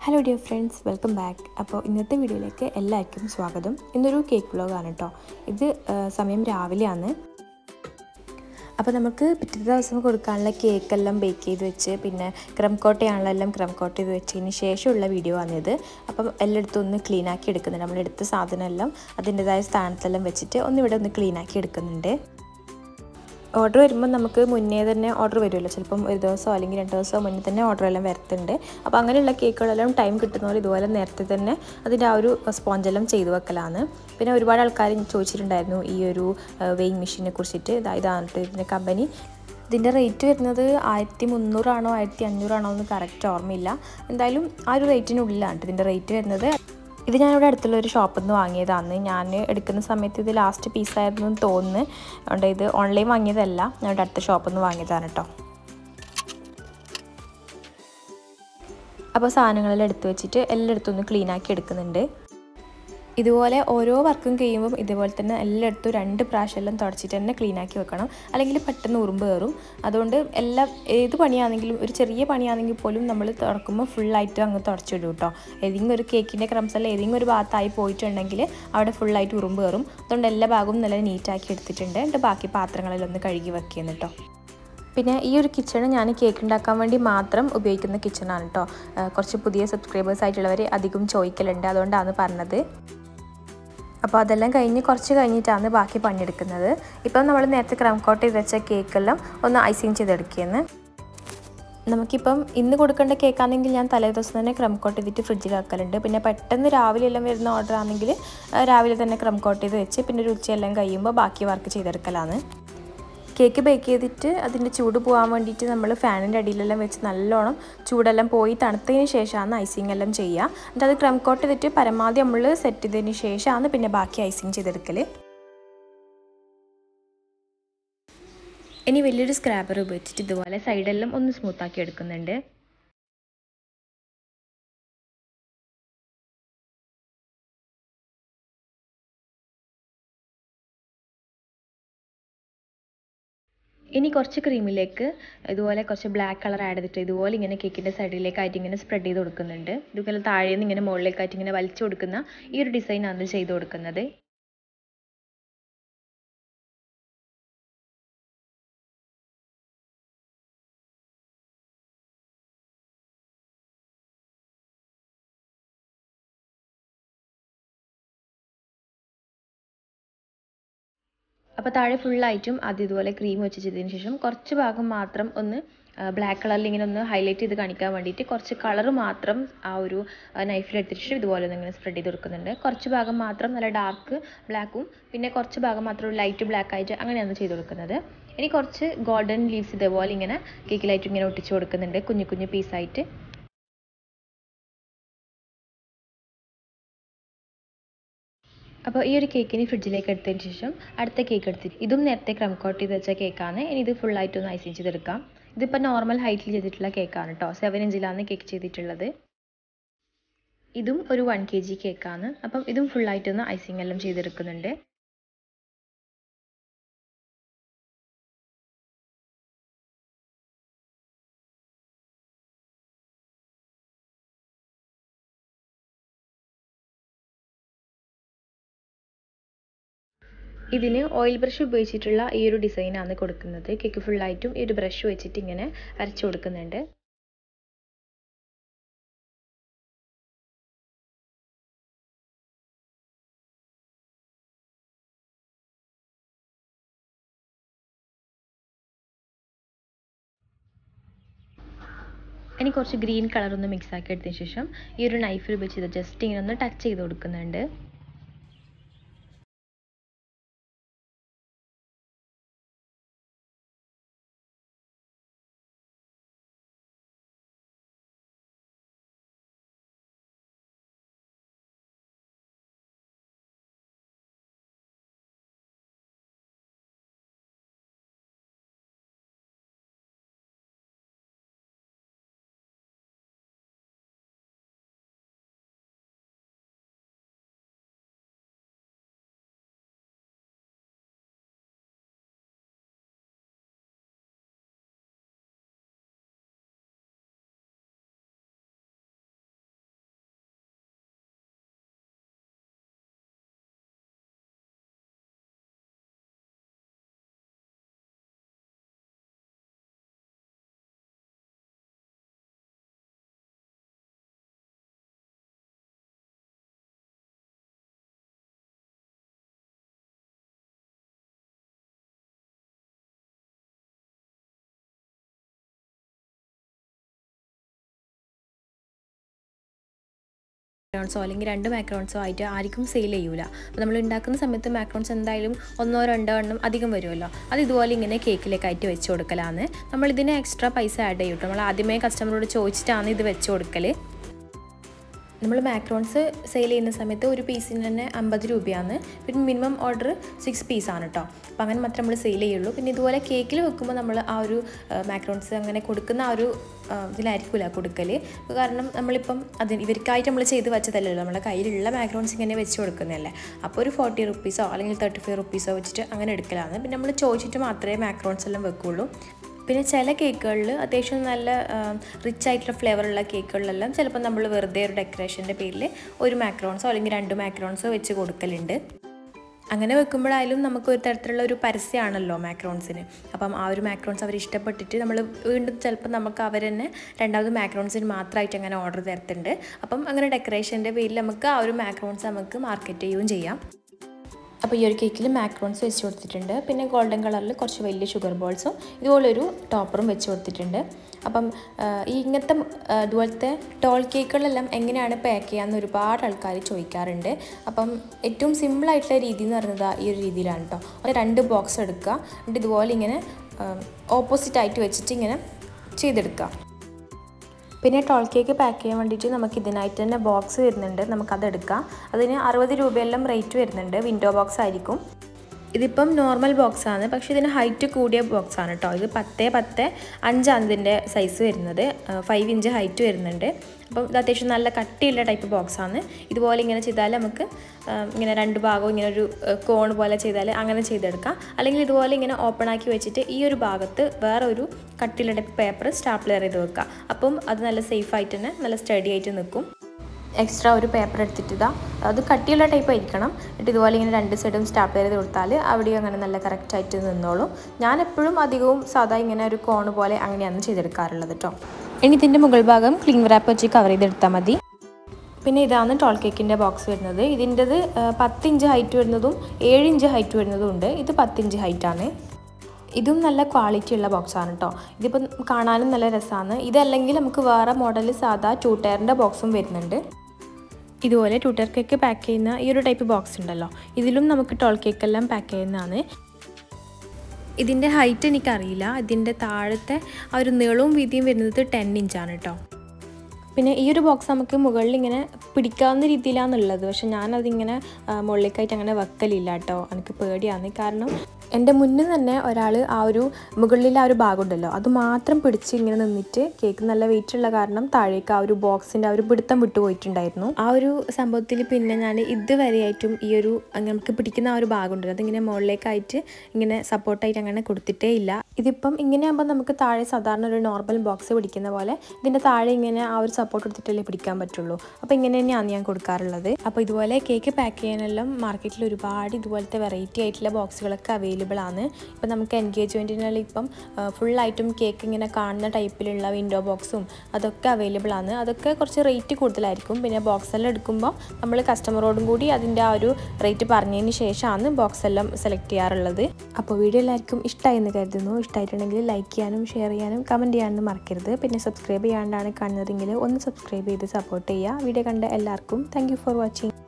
hello dear friends welcome back അപ്പോൾ ഇന്നത്തെ വീഡിയോയിലേക്ക് എല്ലാവർക്കും സ്വാഗതം ഇന്നൊരു കേക്ക് വ്ളോഗാണ് കേട്ടോ ഇത് ആ, സമയം രാവിലെയാണ് അപ്പോൾ നമുക്ക് പിറ്റേ ദിവസം കൊടുക്കാനുള്ള കേക്കെല്ലാം ബേക്ക് ചെയ്ത് വെച്ച് പിന്നെ ക്രം കോട്ടയാണല്ലോ എല്ലാം ക്രം കോട്ട് ചെയ്ത് വെച്ചതിന് ശേഷമുള്ള വീഡിയോ ആണിത് അപ്പം എല്ലായിടത്തും ഒന്ന് ക്ലീൻ ആക്കി എടുക്കുന്നുണ്ട് നമ്മളെടുത്ത സാധനമെല്ലാം അതിൻ്റെതായ സ്ഥാനത്തെല്ലാം വെച്ചിട്ട് ഒന്ന് ഇവിടെ ഒന്ന് ക്ലീൻ ആക്കി എടുക്കുന്നുണ്ട് ഓർഡർ വരുമ്പോൾ നമുക്ക് മുന്നേ തന്നെ ഓർഡർ വരുമല്ലോ ചിലപ്പം ഒരു ദിവസമോ അല്ലെങ്കിൽ രണ്ട് ദിവസമോ മുന്നേ തന്നെ ഓർഡർ എല്ലാം വരത്തുണ്ട് അപ്പോൾ അങ്ങനെയുള്ള കേക്കുകളെല്ലാം ടൈം കിട്ടുന്നവർ ഇതുപോലെ നേരത്തെ തന്നെ അതിൻ്റെ ആ ഒരു സ്പോഞ്ചെല്ലാം ചെയ്തു വെക്കലാണ് പിന്നെ ഒരുപാട് ആൾക്കാർ ചോദിച്ചിട്ടുണ്ടായിരുന്നു ഈ ഒരു വെയിങ് മെഷീനെ കുറിച്ചിട്ട് ഇതാ ഇതാണ് കേട്ടോ ഇതിൻ്റെ കമ്പനി ഇതിൻ്റെ റേറ്റ് വരുന്നത് ആയിരത്തി മുന്നൂറാണോ ആയിരത്തി അഞ്ഞൂറാണോ എന്ന് കറക്റ്റ് ഓർമ്മയില്ല എന്തായാലും ആ ഒരു റേറ്റിനുള്ളിലാണ് കേട്ടോ ഇതിൻ്റെ റേറ്റ് വരുന്നത് ഇത് ഞാനിവിടെ അടുത്തുള്ള ഒരു ഷോപ്പിൽ നിന്ന് വാങ്ങിയതാണ് ഞാൻ എടുക്കുന്ന സമയത്ത് ഇത് ലാസ്റ്റ് പീസായിരുന്നു എന്ന് തോന്നുന്നു അതുകൊണ്ട് ഇത് ഓൺലൈൻ വാങ്ങിയതല്ല ഞാൻ ഇവിടെ അടുത്ത ഷോപ്പിൽ നിന്ന് വാങ്ങിയതാണ് കേട്ടോ അപ്പോൾ സാധനങ്ങളെല്ലാം എടുത്ത് വെച്ചിട്ട് എല്ലായിടത്തും ഒന്ന് ക്ലീൻ ആക്കി എടുക്കുന്നുണ്ട് ഇതുപോലെ ഓരോ വർക്കും കഴിയുമ്പം ഇതുപോലെ തന്നെ എല്ലായിടത്തും രണ്ട് പ്രാവശ്യം എല്ലാം തുടച്ചിട്ട് തന്നെ ക്ലീൻ ആക്കി വെക്കണം അല്ലെങ്കിൽ പെട്ടെന്ന് ഉറുമ്പ് കയറും അതുകൊണ്ട് എല്ലാ ഏത് പണിയാണെങ്കിലും ഒരു ചെറിയ പണിയാണെങ്കിൽ പോലും നമ്മൾ തുറക്കുമ്പോൾ ഫുള്ളായിട്ട് അങ്ങ് തുടച്ചിടും കേട്ടോ ഏതെങ്കിലും ഒരു കേക്കിൻ്റെ ക്രംസ് എല്ലാം ഏതെങ്കിലും ഒരു ഭാഗത്തായി പോയിട്ടുണ്ടെങ്കിൽ അവിടെ ഫുള്ളായിട്ട് ഉറുമ്പ് കയറും അതുകൊണ്ട് എല്ലാ ഭാഗവും നല്ല നീറ്റാക്കി എടുത്തിട്ടുണ്ട് എന്നിട്ട് ബാക്കി പാത്രങ്ങളെല്ലാം ഒന്ന് കഴുകി വെക്കുന്നു കേട്ടോ പിന്നെ ഈ ഒരു കിച്ചൺ ഞാൻ കേക്ക് ഉണ്ടാക്കാൻ വേണ്ടി മാത്രം ഉപയോഗിക്കുന്ന കിച്ചണാണ് കേട്ടോ കുറച്ച് പുതിയ സബ്സ്ക്രൈബേഴ്സ് ആയിട്ടുള്ളവർ അധികം ചോദിക്കലുണ്ട് അതുകൊണ്ടാണ് പറഞ്ഞത് അപ്പോൾ അതെല്ലാം കഴിഞ്ഞ് കുറച്ച് കഴിഞ്ഞിട്ടാണ് ബാക്കി പണിയെടുക്കുന്നത് ഇപ്പം നമ്മൾ നേരത്തെ ക്രം കോട്ട് ചെയ്ത് വെച്ച കേക്കെല്ലാം ഒന്ന് ഐസിങ് ചെയ്തെടുക്കുകയെന്ന് നമുക്കിപ്പം ഇന്ന് കൊടുക്കേണ്ട കേക്കാണെങ്കിൽ ഞാൻ തലേ ദിവസം തന്നെ ക്രം കോട്ട് ചെയ്തിട്ട് ഫ്രിഡ്ജിൽ വെക്കലുണ്ട് പിന്നെ പെട്ടെന്ന് രാവിലെ എല്ലാം വരുന്ന ഓർഡർ ആണെങ്കിൽ രാവിലെ തന്നെ ക്രം കോട്ട് ചെയ്ത് വെച്ച് പിന്നെ ഒരു ഉച്ചയെല്ലാം കഴിയുമ്പോൾ ബാക്കി വർക്ക് ചെയ്തെടുക്കലാണ് കേക്ക് ബേക്ക് ചെയ്തിട്ട് അതിൻ്റെ ചൂട് പോകാൻ വേണ്ടിയിട്ട് നമ്മൾ ഫാനിൻ്റെ അടിയിലെല്ലാം വെച്ച് നല്ലോണം ചൂടെല്ലാം പോയി തണുത്തതിന് ശേഷമാണ് ഐസിങ് എല്ലാം ചെയ്യുക എന്നിട്ട് അത് ക്രം കോട്ട് ചെയ്തിട്ട് പരമാവധി നമ്മൾ സെറ്റ് ചെയ്തതിന് ശേഷമാണ് പിന്നെ ബാക്കി ഐസിങ് ചെയ്തെടുക്കൽ ഇനി വലിയൊരു സ്ക്രാബർ ഉപയോഗിച്ചിട്ട് ഇതുപോലെ സൈഡെല്ലാം ഒന്ന് സ്മൂത്താക്കി എടുക്കുന്നുണ്ട് ഇനി കുറച്ച് ക്രീമിലേക്ക് ഇതുപോലെ കുറച്ച് ബ്ലാക്ക് കളർ ആഡ് ചെയ്തിട്ട് ഇതുപോലെ ഇങ്ങനെ കേക്കിൻ്റെ സൈഡിലേക്കായിട്ട് ഇങ്ങനെ സ്പ്രെഡ് ചെയ്ത് കൊടുക്കുന്നുണ്ട് ഇതുപോലെ താഴെ നിന്ന് ഇങ്ങനെ മുകളിലേക്കായിട്ട് ഇങ്ങനെ വലിച്ചു കൊടുക്കുന്ന ഈ ഒരു ഡിസൈനാണ് ചെയ്ത് കൊടുക്കുന്നത് അപ്പോൾ താഴെ ഫുള്ളായിട്ടും ആദ്യം ഇതുപോലെ ക്രീം വെച്ച് ചെയ്തതിന് ശേഷം കുറച്ച് ഭാഗം മാത്രം ഒന്ന് ബ്ലാക്ക് കളറിൽ ഇങ്ങനെ ഒന്ന് ഹൈലൈറ്റ് ചെയ്ത് കാണിക്കാൻ വേണ്ടിയിട്ട് കുറച്ച് കളർ മാത്രം ആ ഒരു നൈഫിൽ എടുത്തിട്ട് ശേഷം ഇതുപോലെ ഒന്ന് ഇങ്ങനെ സ്പ്രെഡ് ചെയ്ത് കൊടുക്കുന്നുണ്ട് കുറച്ച് ഭാഗം മാത്രം നല്ല ഡാർക്ക് ബ്ലാക്കും പിന്നെ കുറച്ച് ഭാഗം മാത്രം ലൈറ്റ് ബ്ലാക്ക് ആയിട്ട് അങ്ങനെയാണ് ചെയ്ത് കൊടുക്കുന്നത് ഇനി കുറച്ച് ഗോൾഡൻ ലീവ്സ് ഇതേപോലെ ഇങ്ങനെ കേക്കിലായിട്ട് ഇങ്ങനെ ഒട്ടിച്ച് കൊടുക്കുന്നുണ്ട് കുഞ്ഞു കുഞ്ഞു പീസായിട്ട് അപ്പോൾ ഈ ഒരു കേക്കിന് ഫ്രിഡ്ജിലേക്ക് എടുത്തതിന് ശേഷം അടുത്ത കേക്ക് എടുത്തിട്ട് ഇതും നേരത്തെ ക്രം കോട്ട് ചെയ്ത് വെച്ച കേക്കാണ് ഇനി ഇത് ഫുള്ളായിട്ടൊന്ന് ഐസിങ് ചെയ്തെടുക്കാം ഇതിപ്പോൾ നോർമൽ ഹൈറ്റിൽ ചെയ്തിട്ടുള്ള കേക്കാണ് കേട്ടോ സെവൻ ഇഞ്ചിലാണ് കേക്ക് ചെയ്തിട്ടുള്ളത് ഇതും ഒരു വൺ കെ ജി കേക്കാണ് അപ്പം ഇതും ഫുള്ളായിട്ടൊന്ന് ഐസിങ് എല്ലാം ചെയ്തെടുക്കുന്നുണ്ട് ഇതിന് ഓയിൽ ബ്രഷ് ഉപയോഗിച്ചിട്ടുള്ള ഈ ഒരു ഡിസൈനാണ് കൊടുക്കുന്നത് കേക്ക് ഫുള്ളായിട്ടും ഈ ഒരു ബ്രഷ് വെച്ചിട്ട് ഇങ്ങനെ വരച്ചു കൊടുക്കുന്നുണ്ട് ഇനി കുറച്ച് ഗ്രീൻ കളർ ഒന്ന് മിക്സ് ആക്കി എടുത്തതിന് ശേഷം ഈ ഒരു നൈഫിൽ ഉപയോഗിച്ച് ജസ്റ്റ് ഇങ്ങനെ ഒന്ന് ടച്ച് ചെയ്ത് കൊടുക്കുന്നുണ്ട് മാക്രോൺസോ അല്ലെങ്കിൽ രണ്ട് മാക്രോൺസോ ആയിട്ട് ആർക്കും സെയിൽ ചെയ്യൂല അപ്പോൾ നമ്മൾ ഉണ്ടാക്കുന്ന സമയത്ത് മാക്രോൺസ് എന്തായാലും ഒന്നോ രണ്ടോ എണ്ണം അധികം വരുമല്ലോ അത് ഇതുപോലെ ഇങ്ങനെ കേക്കിലേക്കായിട്ട് വെച്ച് കൊടുക്കലാണ് നമ്മളിതിന് എക്സ്ട്രാ പൈസ ആഡ് ചെയ്യും നമ്മൾ ആദ്യമേ കസ്റ്റമറോട് ചോദിച്ചിട്ടാണ് ഇത് വെച്ച് കൊടുക്കൽ നമ്മൾ മാക്രോൺസ് സെയിൽ ചെയ്യുന്ന സമയത്ത് ഒരു പീസിന് തന്നെ അമ്പത് രൂപയാണ് പിന്നെ മിനിമം ഓർഡർ സിക്സ് പീസാണ് കേട്ടോ അപ്പോൾ അങ്ങനെ മാത്രമേ നമ്മൾ സെയിൽ ചെയ്യുള്ളൂ പിന്നെ ഇതുപോലെ കേക്കിൽ വെക്കുമ്പോൾ നമ്മൾ ആ ഒരു മാക്രോൺസ് അങ്ങനെ കൊടുക്കുന്ന ആ ഒരു ഇതിലായിരിക്കില്ല കൊടുക്കൽ കാരണം നമ്മളിപ്പം അതിന് ഇവർക്കായിട്ട് നമ്മൾ ചെയ്ത് വെച്ചതല്ലല്ലോ നമ്മളെ കയ്യിലുള്ള മാക്രോൺസ് ഇങ്ങനെ വെച്ച് കൊടുക്കുന്നതല്ലേ അപ്പോൾ ഒരു ഫോർട്ടി റുപ്പീസോ അല്ലെങ്കിൽ തേർട്ടി ഫൈവ് റുപ്പീസോ വെച്ചിട്ട് അങ്ങനെ എടുക്കലാണ് പിന്നെ നമ്മൾ ചോദിച്ചിട്ട് മാത്രമേ മാക്രോൺസ് എല്ലാം വെക്കുള്ളൂ പിന്നെ ചില കേക്കുകളിൽ അത്യാവശ്യം നല്ല റിച്ച് ആയിട്ടുള്ള ഫ്ലേവറുള്ള കേക്കുകളിലെല്ലാം ചിലപ്പോൾ നമ്മൾ വെറുതെ ഒരു ഡെക്കറേഷൻ്റെ പേരിൽ ഒരു മാക്രോൺസോ അല്ലെങ്കിൽ രണ്ട് മാക്രോൺസോ വെച്ച് കൊടുക്കലുണ്ട് അങ്ങനെ വെക്കുമ്പോഴായാലും നമുക്ക് ഒരു തരത്തിലുള്ള ഒരു പരസ്യമാണല്ലോ മാക്രോൺസിന് അപ്പം ആ ഒരു മാക്രോൺസ് അവർ ഇഷ്ടപ്പെട്ടിട്ട് നമ്മൾ വീണ്ടും ചിലപ്പോൾ നമുക്ക് അവർ തന്നെ രണ്ടാമത് മാക്രോൺസിന് മാത്രമായിട്ട് അങ്ങനെ ഓർഡർ തരത്തുണ്ട് അപ്പം അങ്ങനെ ഡെക്കറേഷൻ്റെ പേരിൽ നമുക്ക് ആ ഒരു മാക്രോൺസ് നമുക്ക് മാർക്കറ്റ് ചെയ്യുകയും ചെയ്യാം അപ്പോൾ ഈ ഒരു കേക്കിൽ മാക്രോൺസ് വെച്ച് കൊടുത്തിട്ടുണ്ട് പിന്നെ ഗോൾഡൻ കളറിൽ കുറച്ച് വലിയ ഷുഗർ ബോൾസും ഇതുപോലൊരു ടോപ്പറും വെച്ച് കൊടുത്തിട്ടുണ്ട് അപ്പം ഈ ഇങ്ങനത്തെ ഇതുപോലത്തെ ടോൾ കേക്കുകളെല്ലാം എങ്ങനെയാണ് പാക്ക് ചെയ്യാമെന്ന് ഒരുപാട് ആൾക്കാർ ചോദിക്കാറുണ്ട് അപ്പം ഏറ്റവും സിമ്പിളായിട്ടുള്ള രീതി എന്ന് പറയുന്നത് ഈ ഒരു രീതിയിലാണ് കേട്ടോ ഒരു രണ്ട് ബോക്സ് എടുക്കുക എന്നിട്ട് ഇതുപോലെ ഇങ്ങനെ ഓപ്പോസിറ്റ് ആയിട്ട് വെച്ചിട്ട് ഇങ്ങനെ ചെയ്തെടുക്കുക പിന്നെ ടോൾ കേക്ക് പാക്ക് ചെയ്യാൻ വേണ്ടിയിട്ട് നമുക്ക് ഇതിനായിട്ട് തന്നെ ബോക്സ് വരുന്നുണ്ട് നമുക്കത് എടുക്കാം അതിന് അറുപത് രൂപയെല്ലാം റേറ്റ് വരുന്നുണ്ട് വിൻഡോ ബോക്സ് ആയിരിക്കും ഇതിപ്പം നോർമൽ ബോക്സാണ് പക്ഷേ ഇതിന് ഹൈറ്റ് കൂടിയ ബോക്സാണ് കേട്ടോ ഇത് പത്ത് പത്ത് അഞ്ചാണ് ഇതിൻ്റെ സൈസ് വരുന്നത് ഫൈവ് ഇഞ്ച് ഹൈറ്റ് വരുന്നുണ്ട് അപ്പം ഇത് അത്യാവശ്യം നല്ല കട്ടിയുള്ള ടൈപ്പ് ബോക്സാണ് ഇതുപോലെ ഇങ്ങനെ ചെയ്താൽ നമുക്ക് ഇങ്ങനെ രണ്ട് ഭാഗവും ഇങ്ങനെ ഒരു കോൺ പോലെ ചെയ്താൽ അങ്ങനെ ചെയ്തെടുക്കാം അല്ലെങ്കിൽ ഇതുപോലെ ഇങ്ങനെ ഓപ്പൺ ആക്കി വെച്ചിട്ട് ഈ ഒരു ഭാഗത്ത് വേറെ ഒരു കട്ടിയുള്ള ടൈപ്പ് പേപ്പർ സ്റ്റാപ്ലർ ചെയ്ത് വെക്കുക അപ്പം അത് നല്ല സേഫ് ആയിട്ട് തന്നെ നല്ല സ്റ്റഡി ആയിട്ട് നിൽക്കും എക്സ്ട്രാ ഒരു പേപ്പർ എടുത്തിട്ട് ഇതാ അത് കട്ടിയുള്ള ടൈപ്പ് ആയിരിക്കണം എന്നിട്ട് ഇതുപോലെ ഇങ്ങനെ രണ്ട് സൈഡും സ്റ്റാപ്ലർ ചെയ്ത് കൊടുത്താൽ അവിടെ അങ്ങനെ നല്ല കറക്റ്റായിട്ട് നിന്നോളും ഞാൻ എപ്പോഴും അധികവും സാധാ ഇങ്ങനെ ഒരു കോണ് പോലെ അങ്ങനെയാണ് ചെയ്തെടുക്കാറുള്ളത് കേട്ടോ ഇനി ഇതിൻ്റെ മുകൾ ഭാഗം ക്ലീൻ റാപ്പ് വെച്ച് കവർ ചെയ്തെടുത്താൽ മതി പിന്നെ ഇതാണ് ടോൾ കേക്കിൻ്റെ ബോക്സ് വരുന്നത് ഇതിൻ്റെത് പത്ത് ഇഞ്ച് ഹൈറ്റ് വരുന്നതും ഏഴ് ഇഞ്ച് ഹൈറ്റ് വരുന്നതും ഉണ്ട് ഇത് പത്ത് ഇഞ്ച് ഹൈറ്റാണ് ഇതും നല്ല ക്വാളിറ്റി ഉള്ള ബോക്സാണ് കേട്ടോ ഇതിപ്പം കാണാനും നല്ല രസമാണ് ഇതല്ലെങ്കിൽ നമുക്ക് വേറെ മോഡൽ സാധാ ടൂ ടയറിൻ്റെ ബോക്സും വരുന്നുണ്ട് ഇതുപോലെ ടൂ ടയർ കേക്ക് പാക്ക് ചെയ്യുന്ന ഈ ഒരു ടൈപ്പ് ബോക്സ് ഉണ്ടല്ലോ ഇതിലും നമുക്ക് ടോൾ കേക്കെല്ലാം പാക്ക് ചെയ്യുന്നതാണ് ഇതിൻ്റെ ഹൈറ്റ് എനിക്കറിയില്ല ഇതിൻ്റെ താഴത്തെ ആ ഒരു നീളവും വീതിയും വരുന്നത് ടെൻ ഇഞ്ചാണ് കേട്ടോ പിന്നെ ഈ ഒരു ബോക്സ് നമുക്ക് മുകളിൽ ഇങ്ങനെ പിടിക്കാവുന്ന രീതിയിലാണുള്ളത് പക്ഷെ ഞാനതിങ്ങനെ മുകളിലേക്കായിട്ട് അങ്ങനെ വെക്കലില്ല കേട്ടോ എനിക്ക് പേടിയാണ് കാരണം എൻ്റെ മുന്നിൽ തന്നെ ഒരാൾ ആ ഒരു മുകളിൽ ആ ഒരു ഭാഗം ഉണ്ടല്ലോ അത് മാത്രം പിടിച്ച് ഇങ്ങനെ നിന്നിട്ട് കേക്ക് നല്ല വെയിറ്റ് ഉള്ള കാരണം താഴേക്ക് ആ ഒരു ബോക്സിൻ്റെ ആ ഒരു പിടുത്തം വിട്ടുപോയിട്ടുണ്ടായിരുന്നു ആ ഒരു സംഭവത്തിൽ പിന്നെ ഞാൻ ഇതുവരെയായിട്ടും ഈ ഒരു നമുക്ക് പിടിക്കുന്ന ആ ഒരു ഭാഗം ഉണ്ടല്ലോ അതിങ്ങനെ മുകളിലേക്കായിട്ട് ഇങ്ങനെ സപ്പോർട്ടായിട്ട് അങ്ങനെ കൊടുത്തിട്ടേ ഇല്ല ഇതിപ്പം ഇങ്ങനെ ആകുമ്പോൾ നമുക്ക് താഴെ സാധാരണ ഒരു നോർമൽ ബോക്സ് പിടിക്കുന്ന പോലെ ഇതിൻ്റെ താഴെ ഇങ്ങനെ ആ ഒരു സപ്പോർട്ട് എടുത്തിട്ടല്ലേ പിടിക്കാൻ പറ്റുള്ളൂ അപ്പോൾ ഇങ്ങനെ തന്നെയാണ് ഞാൻ കൊടുക്കാറുള്ളത് അപ്പോൾ ഇതുപോലെ കേക്ക് പാക്ക് ചെയ്യാനെല്ലാം മാർക്കറ്റിൽ ഒരുപാട് ഇതുപോലത്തെ വെറൈറ്റി ആയിട്ടുള്ള ബോക്സുകളൊക്കെ അവൈലബിൾ ആണ് ഇപ്പം നമുക്ക് എൻഗേജ്മെൻറ്റിനെല്ലാം ഇപ്പം ഫുള്ളായിട്ടും കേക്ക് ഇങ്ങനെ കാണുന്ന ടൈപ്പിലുള്ള വിൻഡോ ബോക്സും അതൊക്കെ അവൈലബിൾ ആണ് അതൊക്കെ കുറച്ച് റേറ്റ് കൂടുതലായിരിക്കും പിന്നെ ബോക്സ് എല്ലാം എടുക്കുമ്പോൾ നമ്മൾ കസ്റ്റമറോടും കൂടി അതിൻ്റെ ആ ഒരു റേറ്റ് പറഞ്ഞതിന് ശേഷമാണ് ബോക്സ് എല്ലാം സെലക്ട് ചെയ്യാറുള്ളത് അപ്പോൾ വീഡിയോ എല്ലാവർക്കും ഇഷ്ടമായി എന്ന് കരുതുന്നു ഇഷ്ടമായിട്ടുണ്ടെങ്കിൽ ലൈക്ക് ചെയ്യാനും ഷെയർ ചെയ്യാനും കമൻറ്റ് ചെയ്യാനും മറക്കരുത് പിന്നെ സബ്സ്ക്രൈബ് ചെയ്യാണ്ടാണ് കാണുന്നതെങ്കിൽ ഒന്ന് സബ്സ്ക്രൈബ് ചെയ്ത് സപ്പോർട്ട് ചെയ്യുക വീഡിയോ കണ്ട എല്ലാവർക്കും താങ്ക് ഫോർ വാച്ചിങ്